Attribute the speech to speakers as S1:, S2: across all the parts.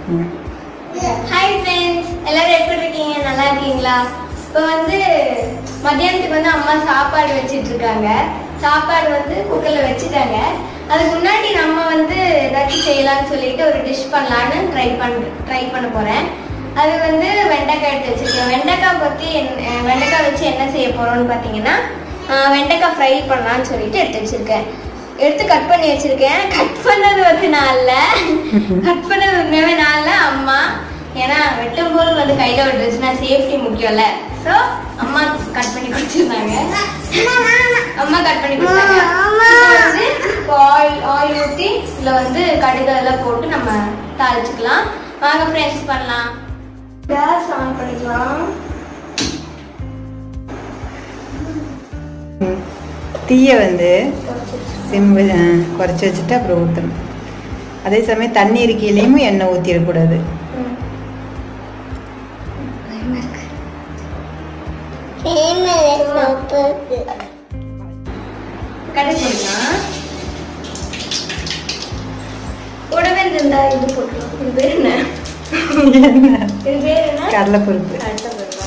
S1: ம்.
S2: Hi friends எல்லாரும் எப்படி இருக்கீங்க நல்லா இருக்கீங்களா இப்போ வந்து மத்தியானத்துக்கு வந்து அம்மா சாப்பாடு வச்சிட்டு இருக்காங்க சாப்பாடு வந்து குக்கர்ல வச்சுட்டாங்க அதுக்கு முன்னாடி நம்ம வந்து ஏதாச்சும் செய்யலாம்னு சொல்லிட்டு ஒரு டிஷ் பண்ணலான்னு ட்ரை பண்ண ட்ரை பண்ண போறேன் அது வந்து வெண்டைக்காய் எடுத்து வச்சிருக்கேன் வெண்டைக்காய் பத்தி என்ன- அஹ் வெண்டைக்காய் வச்சு என்ன செய்ய போறோம்னு பார்த்தீங்கன்னா ஆஹ் வெண்டைக்காய் ஃப்ரை பண்ணலாம்னு சொல்லிட்டு எடுத்து வச்சிருக்கேன் எடுத்து கட் பண்ணி வச்சிருக்கேன் கட் பண்ணது வந்து நான் இல்ல கட் பண்ணது உண்மையாவே நான் இல்ல அம்மா ஏன்னா வெட்டும் போது வந்து கையில விட்டுருச்சுன்னா சேஃப்டி முக்கியம்ல ஸோ அம்மா கட் பண்ணி கொடுத்துருந்தாங்க அம்மா கட் பண்ணி கொடுத்தாங்க இப்போ வந்து ஆயில் ஆயில் ஊற்றி இதில் வந்து கடுகு எல்லாம் போட்டு நம்ம தாளிச்சுக்கலாம் வாங்க ஃப்ரெண்ட்ஸ் பண்ணலாம் கேஸ் ஆன் பண்ணிக்கலாம்
S1: ம். தீயை வந்து சிம்பு குறைச்சி வச்சுட்டு அப்புறம் ஊற்றணும் அதே சமயம் தண்ணி இருக்கையிலையும் எண்ணெய் ஊற்றிடக்கூடாது
S2: ம். கடைசிக்கலாம் கூடவே இந்த இது போட்டுருவோம் இது பேர் என்ன இது பேர் என்ன
S1: கடலைப்பருப்பு
S2: அடுத்த பருவா?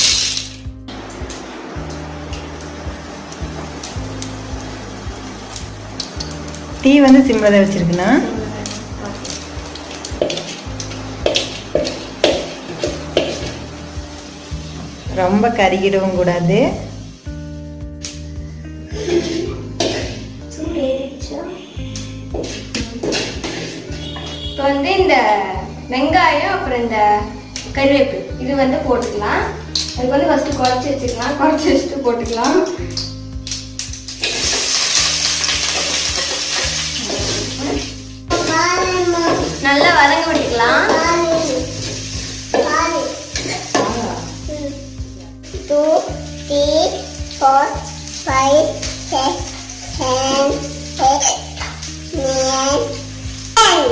S1: டீ வந்து சிம்மில் தான் வச்சுருக்கணும் ரொம்ப கருகிடவும் கூடாது
S2: சூடு ஏறிடுச்சா? இப்போ வந்து இந்த வெங்காயம் அப்புறம் இந்த கருவேப்பு இது வந்து போட்டுக்கலாம் அதுக்கு வந்து ஃபர்ஸ்ட் குறைச்சி வச்சுக்கலாம் குறைச்சி வச்சுட்டு போட்டுக்கலாம் நல்லா வதங்க விட்டுக்கலாம்
S3: two, three, four, five, six, seven, eight, nine, ten.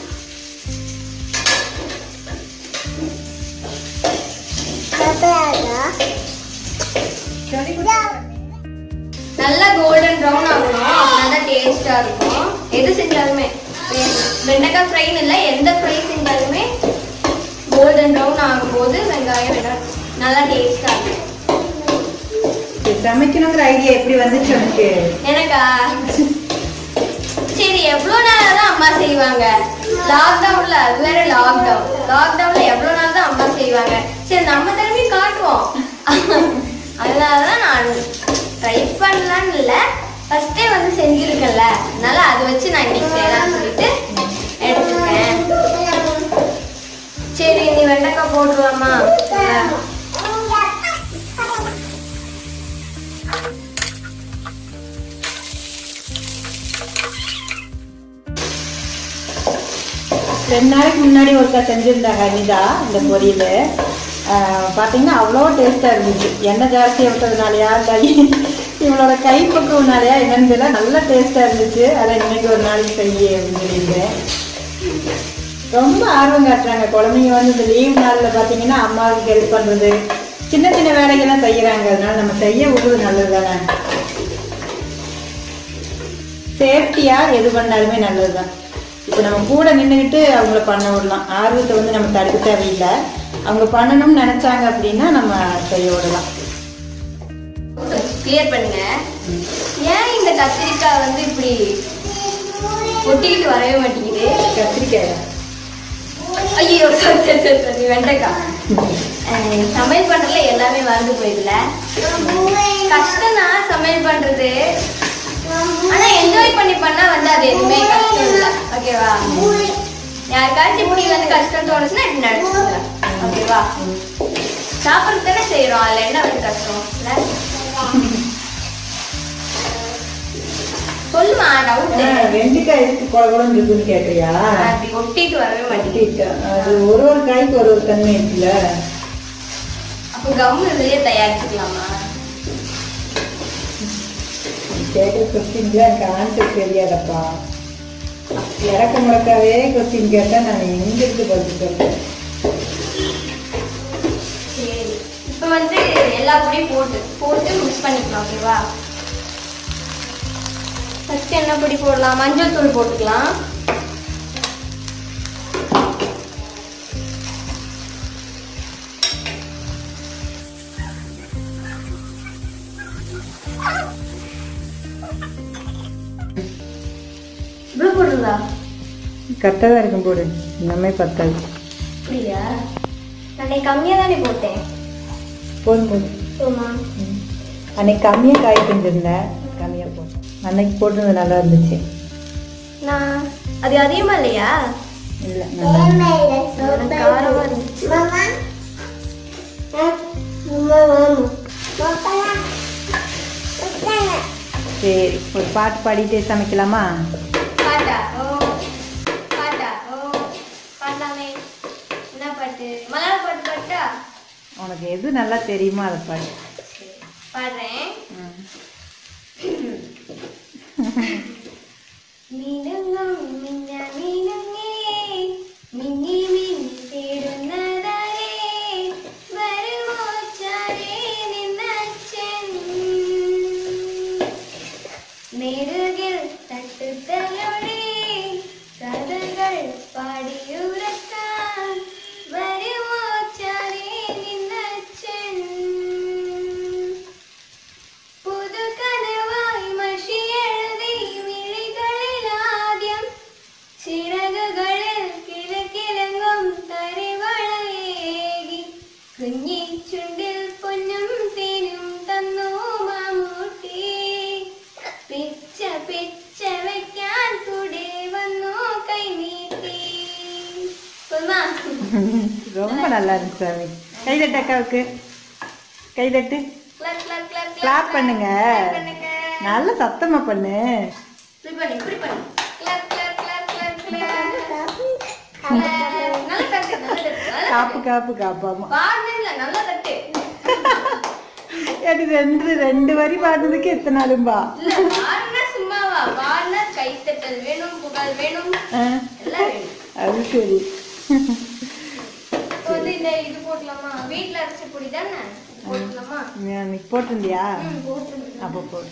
S2: நல்லா கோல்டன் ப்ரௌன் ஆகணும் அப்படின்னா தான் டேஸ்டா இருக்கும் எது செஞ்சாலுமே வெ- வெண்டைக்காய் ஃப்ரைன்னு இல்லை எந்த ஃப்ரை செஞ்சாலுமே கோல்டன் ப்ரௌன் ஆகும்போது வெங்காயம் வெங்காயம் நல்லா டேஸ்டா இருக்கும்
S1: சமைக்கணுங்கிற ஐடியா எப்படி வந்துச்சு உனக்கு
S2: எனக்கா சரி எவ்வளோ நாள் தான் அம்மா செய்வாங்க லாக்டவுன்ல அது வேற லாக்டவுன் லாக்டவுன்ல எவ்வளோ நாள் தான் அம்மா செய்வாங்க சரி நம்ம திரும்பி காட்டுவோம் அதனால தான் நான் ட்ரை பண்ணலான்னு இல்லை ஃபர்ஸ்டே வந்து செஞ்சிருக்கேன்ல அதனால அதை வச்சு நான் இன்னைக்கு செய்யலாம்னு சொல்லிட்டு எடுத்துருக்கேன் சரி நீ வெண்டைக்காய் போட்டுருவாமா
S1: ரெண்டு நாளைக்கு முன்னாடி ஒருக்கா செஞ்சுருந்தாங்க அனிதா இந்த பொரியல் பார்த்தீங்கன்னா அவ்வளோ டேஸ்ட்டாக இருந்துச்சு எண்ணெய் ஜாஸ்தியாக விட்டதுனாலயா இல்லை இவளோட கை பக்குவனாலயா என்னன்னு தெரியல நல்லா டேஸ்ட்டாக இருந்துச்சு அதை இன்னைக்கு ஒரு நாளைக்கு செய்ய அப்படின்னு சொல்லியிருந்தேன் ரொம்ப ஆர்வம் காட்டுறாங்க குழந்தைங்க வந்து இந்த லீவ் நாளில் பார்த்தீங்கன்னா அம்மாவுக்கு ஹெல்ப் பண்ணுறது சின்ன சின்ன வேலைகள்லாம் செய்கிறாங்க அதனால நம்ம செய்ய விடுறது நல்லது தானே சேஃப்டியாக எது பண்ணாலுமே நல்லது தான் இப்போ நம்ம கூட நின்றுக்கிட்டு அவங்கள பண்ண விடலாம் ஆர்வத்தை வந்து நம்ம தடுக்க தேவையில்லை அவங்க பண்ணணும்னு நினச்சாங்க அப்படின்னா நம்ம செய்ய விடலாம்
S2: கிளியர் பண்ணுங்க ஏன் இந்த கத்திரிக்காய் வந்து இப்படி ஒட்டிக்கிட்டு வரவே மாட்டேங்குது
S1: கத்திரிக்காய்
S2: ஐயோ sorry, sorry, sorry, sorry, வெண்டைக்காய் அஹ், சமையல் பண்றதுல எல்லாமே மறந்து போயிடுல கஷ்டம் தான் சமையல் பண்றது ஆனா என்ஜாய் பண்ணி பண்ணா வந்து அது எதுவுமே கஷ்டம் இல்ல ஓகேவா யாருக்காச்சும் இப்படி வந்து கஷ்டம் தோணுச்சுன்னா இப்படி நடிச்சுங்க ஓகேவா சாப்பிட்றது தானே செய்யறோம் அதுல என்ன வந்து கஷ்டம் இல்ல சொல்லுமா டவுட்
S1: வெண்டைக்காய் எதுக்கு குழ குழம்பு இருக்குன்னு கேட்குறியா
S2: அப்படி ஒட்டிட்டு வரவே மாட்டேங்குது
S1: அது ஒரு ஒரு காய்க்கு ஒரு ஒரு தன்மை இருக்குல்ல
S2: அப்போ கம் இதுலயே தயாரிச்சுக்கலாமா
S1: கேட்குற கொஸ்டின்ல எனக்கு ஆன்சர் தெரியாதப்பா இறக்க முடக்காவே கொஸ்டின் கேட்டால் நான் எங்க இருந்து பதில் சொல்றேன்
S2: சரி இப்போ வந்து எல்லா பொடியும் போட்டு போட்டு மிக்ஸ் பண்ணிக்கலாம் ஓகேவா ஃபர்ஸ்ட் என்ன பொடி போடலாம் மஞ்சள் தூள் போட்டுக்கலாம்
S1: கரெக்டாக தான் இருக்கும் போடு இன்னமே பத்தாது
S2: அப்படியா நான் கம்மியாக தானே போட்டேன்
S1: போதும் போதும்
S2: போமா
S1: ம். அன்னைக்கு கம்மியாக காய் செஞ்சிருந்தேன் கம்மியாக போட்டேன் அன்னைக்கு போட்டது நல்லா இருந்துச்சு
S2: நான் அது அதிகமா இல்லையா
S1: இல்லை நல்லா இருந்துச்சு.
S2: எனக்கு காரமா இருந்துச்சு
S3: Mama. Mama. Mama. Mama.
S1: சரி ஒரு பாட்டு பாடிட்டே சமைக்கலாமா
S2: பாட்டா ஓ பாட்டா ஓ பாடலாமே என்ன பாட்டு மலையாள பாட்டு பாட்டா
S1: உனக்கு எது நல்லா தெரியுமோ அதை பாடு
S2: பாடுறேன்
S1: ம்.
S2: മിനുങ്ങും മിന്ന മിനുങ്ങേ മിന്നി മിന്നി തേടുന്നതാരേ വരുമോ ചാരേ നിന്നച്ഛൻ നെറുകിൽ തട്ടുതലോടെ കഥകൾ പാടിയുറക്കാൻ വരുമോ ചാരേ നിന്നച്ഛൻ പുതുകനവായി മഷിയെഴുതി മിഴികളിൽ ആദ്യം ചിറകുകളിൽ കിലക്കിലങ്ങും തരിവളയേകി കുഞ്ഞി ചുണ്ടിൽ പൊന്നും തേനും തന്നു മാമൂട്ടി പിച്ച പിച്ച വയ്ക്കാൻ കൂടെ വന്നു കൈനീട്ടി പോதுமா?
S1: ரொம்ப நல்லா இருந்துச்சு சாமி கை தட்டு அக்காவுக்கு கை தட்டு
S2: clap, clap, clap, clap,
S1: Clap பண்ணுங்க.
S2: clap பண்ணுங்க.
S1: நல்ல சத்தமா பண்ணு
S2: இப்படி பண்ணு, இப்படி பண்ணு. Clap, clap, clap, clap, clap. Clap. நல்லா தட்டு, நல்லா தட்டு, நல்லா
S1: காப்பு
S2: தட்டு.
S1: காப்பு காப்பாமா
S2: பாடுனதுல நல்லா தட்டு.
S1: அது ரெண்டு ரெண்டு வரி பாடுறதுக்கு எத்தனை நாளும்பா
S2: இல்ல, பாடுனா சும்மாவா? பாடுனா கைத்தட்டல் வேணும், புகழ் வேணும்,
S1: ஆ,
S2: எல்லாம் வேணும்.
S1: அது சரி
S2: இப்போ வந்து இந்த இது போடலாமா? வீட்ல அரைச்ச பொடி தானே? போட்டுடலாமா?
S1: நீ போட்டிருந்தியா
S2: ம், போட்டுடலாம்.
S1: அப்போ போடு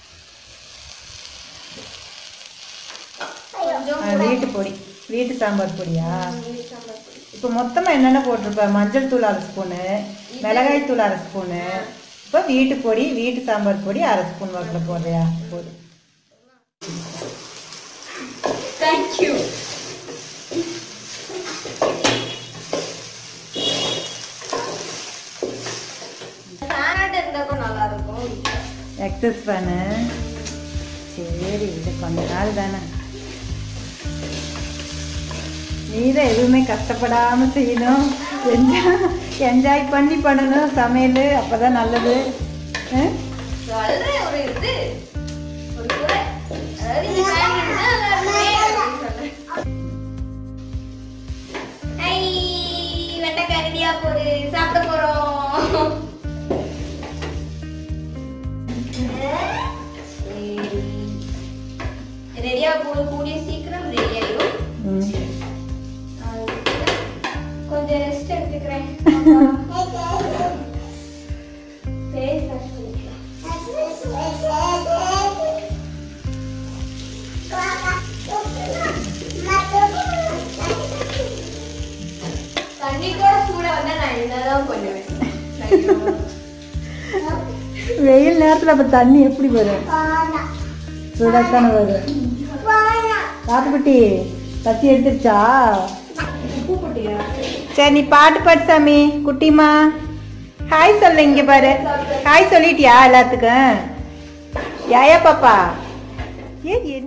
S2: கொஞ்சம்
S1: ஆ, வீட்டு பொடி வீட்டு சாம்பார் பொடியா
S2: நீர் சாம்பார் பொடி.
S1: இப்போ மொத்தமா என்னென்ன போட்டிருப்ப மஞ்சள் தூள் அரை ஸ்பூனு மிளகாய் தூள் அரை ஸ்பூனு இப்போ வீட்டு பொடி வீட்டு சாம்பார் பொடி அரை ஸ்பூன் வாக்கில் போடுறியா போதும்
S2: Thank you. சாராட்ட இருந்தாக்கும் நல்லா இருக்கும்
S1: எக்ஸஸ் பண்ணு சரி இது கொஞ்ச நாள் தானே நீ தான் எதுவுமே கஷ்டப்படாம செய்யணும் என்ஜாய் என்ஜாய் பண்ணி பண்ணணும் சமையல் அப்பதான் நல்லது ஆ?
S2: சொல்றேன் ஒரு இது ஒரு குறை அதாவது நீ வாங்கினா நல்லா இருக்குமே அப்படின்னு சொல்றேன் ஹை வெண்டைக்காய் ரெடியா போகுது சாப்பிட போறோம் ரெடியா போகுது கூடிய சீக்கிரம் ரெடி ஆயிடும்
S1: ம்.
S2: கொஞ்சம் ரெஸ்ட் எடுத்துக்கிறேன் ஃபேஸ் வாஷ் பண்ணிக்கலாம் தண்ணி கூட சூடா வந்தா நான் என்னதான் பண்ணுவேன்
S1: வெயில் நேரத்துல அப்ப தண்ணி எப்படி வரும் சூடாத்தானே வரும் காட்டுக்குட்டி தத்தி எடுத்துருச்சா
S2: உப்பு போட்டியா
S1: சரி நீ பாட்டு பாடு சாமி குட்டிமா ஹாய் சொல்லு இங்க பாரு ஹாய் சொல்லிட்டியா எல்லாத்துக்கும் யாயா பாப்பா ஏ என்ன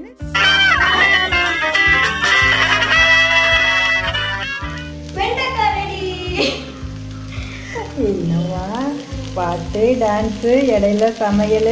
S2: வெண்டைக்காய் ரெடி
S1: என்னவா பாட்டு டான்ஸு இடையில சமையல்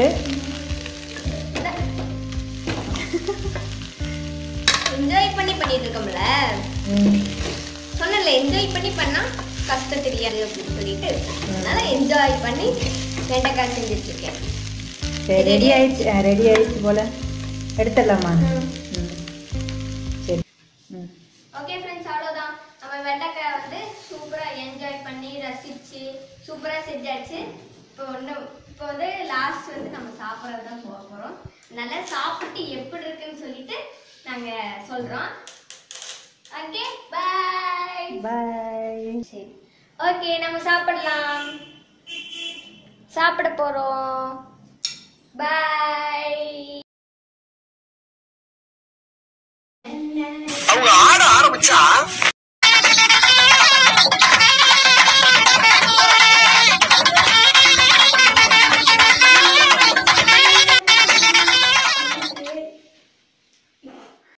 S2: என்ஜாய் பண்ணி பண்ணிட்டு இருக்கோம்ல
S1: ம்,
S2: சொன்னல என்ஜாய் பண்ணி பண்ணா கஷ்டம் தெரியாது அப்படின்னு சொல்லிட்டு அதனால என்ஜாய் பண்ணி வெண்டைக்காய் செஞ்சுட்டு இருக்கேன்
S1: சரி ரெடி ஆயிடுச்சு ரெடி ஆயிடுச்சு போல எடுத்துடலாமா
S2: ம்.
S1: ம். சரி ம்
S2: ஓகே ஃப்ரெண்ட்ஸ் அவ்வளோதான் நம்ம வெண்டைக்காய் வந்து சூப்பராக என்ஜாய் பண்ணி ரசிச்சு சூப்பராக செஞ்சாச்சு இப்போ ஒன்று இப்போ வந்து லாஸ்ட் வந்து நம்ம சாப்பிட்றது தான் போக போகிறோம் நல்லா சாப்பிட்டு எப்படி இருக்குன்னு சொல்லிட்டு நாங்கள் சொல்கிறோம் ஓகே பாய்
S1: பாய்
S2: சரி ஓகே நம்ம சாப்பிடலாம் சாப்பிட போகிறோம் பாய்
S4: அவங்க ஆட மச்சான்